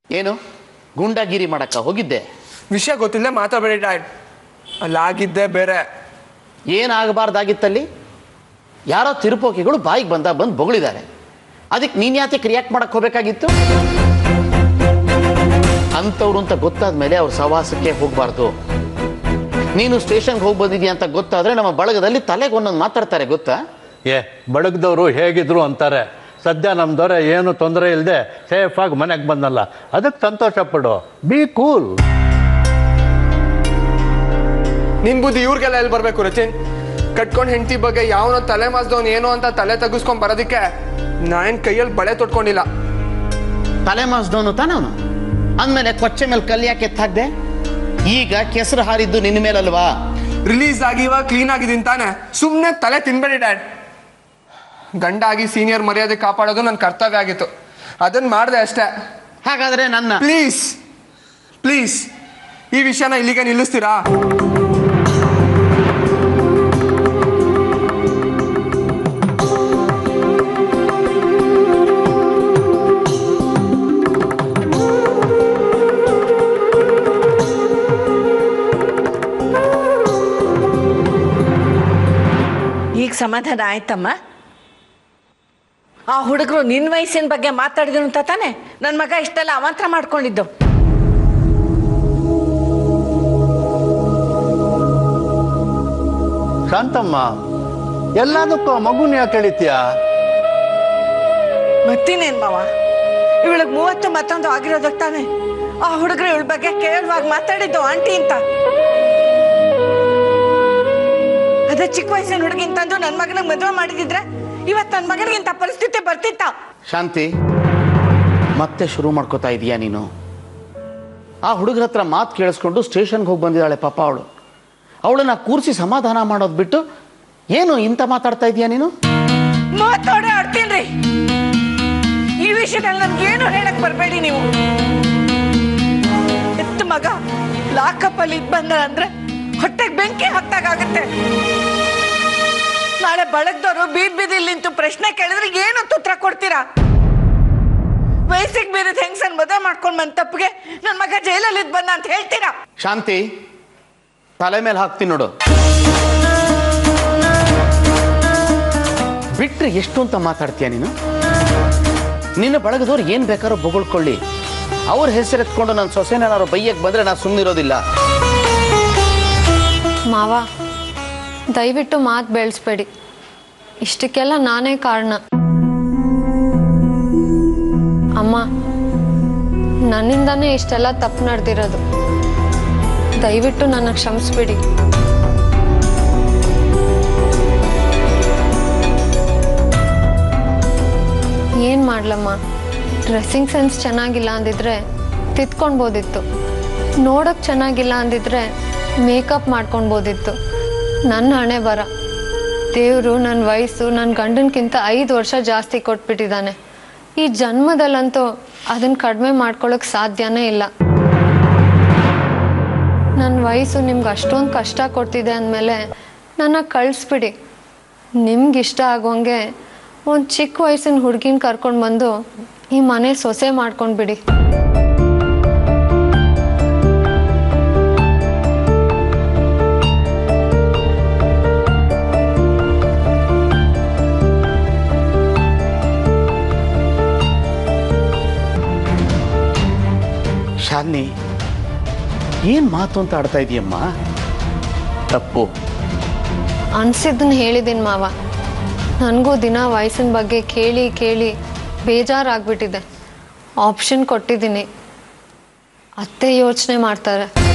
ಏನು ಗುಂಡಾಗಿರಿ ಮಾಡಕ್ಕ ಹೋಗಿದ್ದೆ ವಿಷಯ ಗೊತ್ತಿಲ್ಲ ಮಾತಾಡಬೇಡಿ ಡ್ಯಾಡ್ ಅಲ್ಲಾಗಿದ್ದೆ ಬೇರೆ ಏನಾಗಬಾರ್ದಾಗಿತ್ತಲ್ಲಿ ಯಾರೋ ತಿರುಪೋಕಿಗಳು ಬಾಯಿಗೆ ಬಂದ ಬಂದು ಬೊಗಳಿದ್ದಾರೆ ಅದಕ್ಕೆ ನೀನು ಯಾತಕ್ಕೆ ರಿಯಾಕ್ಟ್ ಮಾಡಕ್ಕೆ ಹೋಗ್ಬೇಕಾಗಿತ್ತು ಅಂಥವ್ರು ಅಂತ ಗೊತ್ತಾದ ಮೇಲೆ ಅವ್ರ ಸವಾಸಕ್ಕೆ ಹೋಗಬಾರ್ದು ನೀನು ಸ್ಟೇಷನ್ಗೆ ಹೋಗಿ ಬಂದಿದ್ಯಾ ಅಂತ ಗೊತ್ತಾದ್ರೆ ನಮ್ಮ ಬಳಗದಲ್ಲಿ ತಲೆಗೆ ಒಂದೊಂದು ಮಾತಾಡ್ತಾರೆ ಗೊತ್ತಾ ಏ ಬಡಗ್ದವರು ಹೇಗಿದ್ರು ಅಂತಾರೆ ಸದ್ಯ ನಮ್ಮ ದೊರೆ ಏನು ತೊಂದರೆ ಇಲ್ಲದೆ ಸೇಫಾಗಿ ಮನೆಗೆ ಬಂದಲ್ಲ ಅದಕ್ಕೆ ಸಂತೋಷ ಪಡು ಬಿ ಕೂಲ್ ನಿನ್ ಬುದ್ಧಿ ಇವ್ರಿಗೆಲ್ಲ ಎಲ್ಲಿ ಬರ್ಬೇಕು ರಚಿನ್ ಕಟ್ಕೊಂಡ್ ಹೆಂಡತಿ ಬಗ್ಗೆ ಯಾವನೋ ತಲೆ ಮಾಸ್ದವ್ನು ಏನು ಅಂತ ತಲೆ ತೆಗಿಸ್ಕೊಂಡ್ ಬರೋದಕ್ಕೆ ನಾನ್ ಕೈಯಲ್ಲಿ ಬಳೆ ತೊಟ್ಕೊಂಡಿಲ್ಲ ತಲೆ ಮಾಸ್ದವನು ತಾನೆ ಅವನು ಅಂದಮೇಲೆ ಕೊಚ್ಚೆ ಮೇಲೆ ಕಲ್ಲಿಯಾಕೆ ಎತ್ತಾಗ್ದೆ ಈಗ ಕೆಸರು ಹಾರಿದ್ದು ನಿನ್ನ ಮೇಲಲ್ವಾ ರಿಲೀಸ್ ಆಗಿ ಇವಾಗ ಕ್ಲೀನ್ ಆಗಿದ್ದೀನಿ ತಾನೆ ಸುಮ್ಮನೆ ತಲೆ ತಿನ್ಬೇಡಿ ಡ್ಯಾಡ್ ಗಂಡ ಆಗಿ ಸೀನಿಯರ್ ಮರ್ಯಾದೆ ಕಾಪಾಡೋದು ನನ್ನ ಕರ್ತವ್ಯ ಆಗಿತ್ತು ಅದನ್ನ ಮಾಡಿದೆ ಅಷ್ಟೇ ಹಾಗಾದ್ರೆ ನನ್ನ ಪ್ಲೀಸ್ ಪ್ಲೀಸ್ ಈ ವಿಷಯನ ಇಲ್ಲಿಗೆ ನಿಲ್ಲಿಸ್ತೀರಾ ಈಗ ಸಮಾಧಾನ ಆಯ್ತಮ್ಮ ಆ ಹುಡುಗರು ನಿನ್ನ ವಯಸ್ಸಿನ ಬಗ್ಗೆ ಮಾತಾಡಿದ್ರು ಅಂತ ತಾನೆ ನನ್ನ ಮಗ ಇಷ್ಟೆಲ್ಲ ಅಮಾಂತರ ಮಾಡ್ಕೊಂಡಿದ್ದು ಶಾಂತಮ್ಮ ಎಲ್ಲದಕ್ಕೂ ಆ ಮಗುನ ಯಾಕೆ ಎಳಿತೀಯಾ ಮತ್ತಿನೇನ್ ಮಾವ ಇವಳಿಗೆ ಮೂವತ್ತು ಮತ್ತೊಂದು ಆಗಿರೋದಕ್ಕೆ ತಾನೆ ಆ ಹುಡುಗರು ಇವಳ ಬಗ್ಗೆ ಕೇಳುವಾಗ ಮಾತಾಡಿದ್ದು ಆಂಟಿ ಅಂತ ಅದೇ ಚಿಕ್ಕ ವಯಸ್ಸಿನ ಹುಡುಗಿನ್ ತಂದು ನನ್ನ ಮಗನಿಗೆ ಮದುವೆ ಮಾಡಿದಿದ್ರೆ ಇವತ್ತು ನನ್ನ ಮಗನಿಗಿಂತ ಪರಿಸ್ಥಿತಿ ಬರ್ತಿತ್ತ ಶಾಂತಿ ಮತ್ತೆ ಶುರು ಮಾಡ್ಕೋತಾ ಇದೀಯಾ ನೀನು ಆ ಹುಡುಗರ ಹತ್ರ ಮಾತು ಕೇಳಿಸ್ಕೊಂಡು ಸ್ಟೇಷನ್ಗೆ ಹೋಗಿ ಬಂದಿದ್ದಾಳೆ ಪಾಪ ಅವಳು ಅವಳನ್ನ ಕೂರಿಸಿ ಸಮಾಧಾನ ಮಾಡೋದು ಬಿಟ್ಟು ಏನು ಇಂಥ ಮಾತಾಡ್ತಾ ಇದೀಯಾ ನೀನು ಮಾತಾಡೇ ಆಡ್ತೀನ್ರಿ ಈ ವಿಷಯದಲ್ಲಿ ನನ್ಗೇನು ಹೇಳಕ್ ಬರಬೇಡಿ ನೀವು ಎತ್ತ ಮಗ ಲಾಕಪ್ ಅಲ್ಲಿ ಇದ್ ಬಂದ ಅಂದ್ರೆ ಹೊಟ್ಟೆಗೆ ಬೆಂಕಿ ಹತ್ತಾಗುತ್ತೆ ನಾಳೆ ಬಳಗದವರು ಬೀದ್ ಬೀದಿಲ್ ನಿಂತು ಪ್ರಶ್ನೆ ಕೇಳಿದ್ರೆ ಏನು ಉತ್ತರ ಕೊಡ್ತೀರಾ ವಯಸ್ಸಿಗೆ ಬೀರಿದ ಹೆಂಗ್ಸನ್ ಮದುವೆ ಮಾಡ್ಕೊಂಡ್ ಬಂದ ತಪ್ಪಿಗೆ ನನ್ ಮಗ ಜೈಲಲ್ಲಿ ಇದ್ ಬಂದ ಅಂತ ಹೇಳ್ತೀರಾ ಶಾಂತಿ ತಲೆ ಮೇಲೆ ಹಾಕ್ತೀನಿ ನೋಡು ಬಿಟ್ರೆ ಎಷ್ಟು ಅಂತ ಮಾತಾಡ್ತೀಯ ನೀನು ನಿನ್ನ ಬಳಗದವ್ರು ಏನು ಬೇಕಾದ್ರೂ ಬೊಗಳ್ಕೊಳ್ಳಿ ಅವ್ರ ಹೆಸರೆತ್ಕೊಂಡು ನನ್ನ ಸೊಸೆನಾರು ಬೈಯಕ್ಕೆ ಬಂದರೆ ನಾನು ಸುಮ್ಮನಿರೋದಿಲ್ಲ ಮಾವ ದಯವಿಟ್ಟು ಮಾತು ಬೆಳೆಸ್ಬೇಡಿ ಇಷ್ಟಕ್ಕೆಲ್ಲ ನಾನೇ ಕಾರಣ ಅಮ್ಮ ನನ್ನಿಂದಾನೇ ಇಷ್ಟೆಲ್ಲ ತಪ್ಪು ನಡೆದಿರೋದು ದಯವಿಟ್ಟು ನನ್ನ ಕ್ಷಮಿಸ್ಬಿಡಿ ಏನು ಮಾಡ್ಲಮ್ಮ ಡ್ರೆಸ್ಸಿಂಗ್ ಸೆನ್ಸ್ ಚೆನ್ನಾಗಿಲ್ಲ ಅಂದಿದ್ರೆ ತಿತ್ಕೊಳ್ಬೋದಿತ್ತು ನೋಡೋಕೆ ಚೆನ್ನಾಗಿಲ್ಲ ಅಂದಿದ್ರೆ ಮೇಕಪ್ ಮಾಡ್ಕೊಳ್ಬೋದಿತ್ತು ನನ್ನ ಹಣೆ ಬರ ದೇವರು ನನ್ನ ವಯಸ್ಸು ನನ್ನ ಗಂಡನ್ಕಿಂತ ಐದು ವರ್ಷ ಜಾಸ್ತಿ ಕೊಟ್ಬಿಟ್ಟಿದ್ದಾನೆ ಈ ಜನ್ಮದಲ್ಲಂತೂ ಅದನ್ನು ಕಡಿಮೆ ಮಾಡ್ಕೊಳ್ಳೋಕೆ ಸಾಧ್ಯನೇ ಇಲ್ಲ ನನ್ನ ವಯಸ್ಸು ನಿಮ್ಗೆ ಅಷ್ಟೊಂದು ಕಷ್ಟ ಕೊಡ್ತಿದೆ ಅಂದಮೇಲೆ ನನ್ನ ಕಳಿಸ್ಬಿಡಿ ನಿಮ್ಗೆ ಇಷ್ಟ ಆಗೋಂಗೆ ಒಂದು ಚಿಕ್ಕ ವಯಸ್ಸಿನ ಹುಡುಗಿನ ಕರ್ಕೊಂಡು ಬಂದು ಈ ಮನೆ ಸೊಸೆ ಮಾಡ್ಕೊಂಡು ಬಿಡಿ ಶಾಲಿನಿ ಏನು ಮಾತು ಅಂತ ಆಡ್ತಾ ಇದೀಯಮ್ಮ ತಪ್ಪು ಅನ್ಸಿದ್ದನ್ನ ಹೇಳಿದ್ದೀನಿ ಮಾವ ನನಗೂ ದಿನ ವಯಸ್ಸಿನ ಬಗ್ಗೆ ಕೇಳಿ ಕೇಳಿ ಬೇಜಾರಾಗ್ಬಿಟ್ಟಿದೆ ಆಪ್ಷನ್ ಕೊಟ್ಟಿದ್ದೀನಿ ಅತ್ತೆ ಯೋಚನೆ ಮಾಡ್ತಾರೆ